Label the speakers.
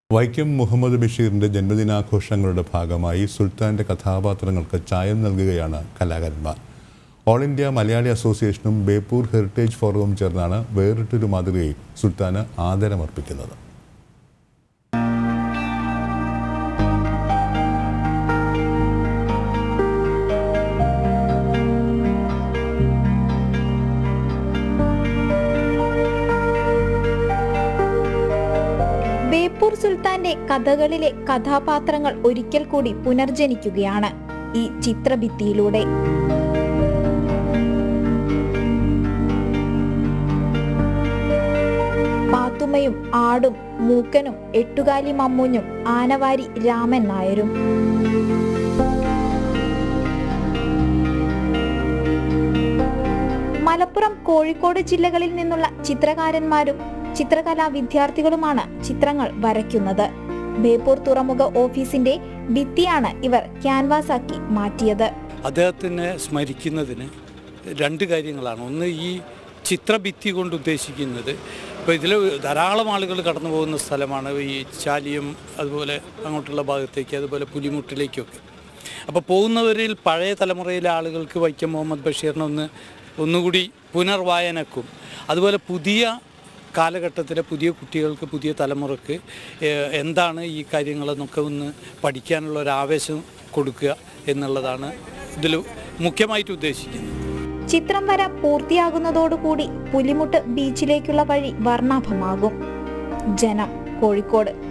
Speaker 1: വൈക്കം മുഹമ്മദ് ബഷീറിന്റെ ജന്മദിനാഘോഷങ്ങളുടെ ഭാഗമായി സുൽത്താന്റെ കഥാപാത്രങ്ങൾക്ക് ചായം നൽകുകയാണ് കലാകാരന്മാർ ഓൾ ഇന്ത്യ മലയാളി അസോസിയേഷനും ബേപ്പൂർ ഹെറിറ്റേജ് ഫോറവും ചേർന്നാണ് വേറിട്ടൊരു മാതൃകയിൽ സുൽത്താന് ആദരമർപ്പിക്കുന്നത്
Speaker 2: ബേപ്പൂർ സുൽത്താന്റെ കഥകളിലെ കഥാപാത്രങ്ങൾ ഒരിക്കൽ കൂടി പുനർജനിക്കുകയാണ് ഈ ചിത്രഭിത്തിയിലൂടെ പാത്തുമ്മയും ആടും മൂക്കനും എട്ടുകാലി മമ്മൂഞ്ഞും ആനവാരി രാമൻ നായരും മലപ്പുറം കോഴിക്കോട് ജില്ലകളിൽ നിന്നുള്ള ചിത്രകാരന്മാരും ചിത്രകലാ വിദ്യാർത്ഥികളുമാണ് ചിത്രങ്ങൾ വരയ്ക്കുന്നത് ബേപ്പൂർ തുറമുഖ ഓഫീസിന്റെ ഭിത്തിയാണ് ഇവർ ക്യാൻവാസാക്കി മാറ്റിയത്
Speaker 3: അദ്ദേഹത്തിനെ സ്മരിക്കുന്നതിന് രണ്ട് കാര്യങ്ങളാണ് ഒന്ന് ഈ ചിത്രഭിത്തി കൊണ്ട് ഉദ്ദേശിക്കുന്നത് ഇപ്പോൾ ഇതിൽ ധാരാളം ആളുകൾ കടന്നു പോകുന്ന സ്ഥലമാണ് ഈ ചാലിയം അതുപോലെ അങ്ങോട്ടുള്ള ഭാഗത്തേക്ക് അതുപോലെ പുലിമുട്ടിലേക്കൊക്കെ അപ്പോൾ പോകുന്നവരിൽ പഴയ തലമുറയിലെ ആളുകൾക്ക് വൈക്കം മുഹമ്മദ് ബഷീറിനെ ഒന്ന് ഒന്നുകൂടി പുനർവായനക്കും അതുപോലെ പുതിയ കാലഘട്ടത്തിലെ പുതിയ കുട്ടികൾക്ക് പുതിയ തലമുറക്ക് ഏഹ്, എന്താണ് ഈ കാര്യങ്ങളെന്നൊക്കെ ഒന്ന് പഠിക്കാനുള്ള ഒരു ആവേശം കൊടുക്കുക എന്നുള്ളതാണ് ഇതിൽ മുഖ്യമായിട്ട് ഉദ്ദേശിക്കുന്നത്
Speaker 2: ചിത്രം വര പൂർത്തിയാകുന്നതോടുകൂടി പുലിമുട്ട് ബീച്ചിലേക്കുള്ള വഴി വർണ്ണാഭമാകും ജനം കോഴിക്കോട്